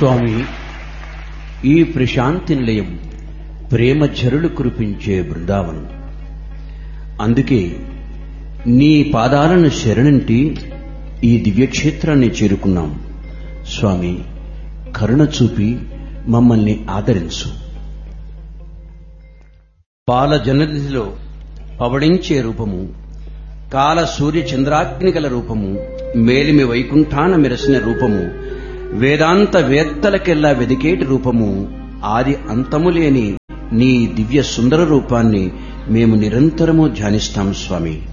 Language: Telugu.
స్వామి ఈ ప్రశాంతి నిలయం ప్రేమ ఝరులు కురిపించే బృందావనం అందుకే నీ పాదాలను శరణంటి ఈ దివ్యక్షేత్రాన్ని చేరుకున్నాం స్వామి కరుణ చూపి మమ్మల్ని ఆదరించు పాల జననిధిలో పవడించే రూపము కాల సూర్య చంద్రాగ్ని గల రూపము మేలిమి వైకుంఠాన మెరసిన రూపము వేదాంత వేత్తలకెల్లా వెదికేటి రూపము ఆది అంతము లేని నీ దివ్య సుందర రూపాన్ని మేము నిరంతరము ధ్యానిస్తాం స్వామి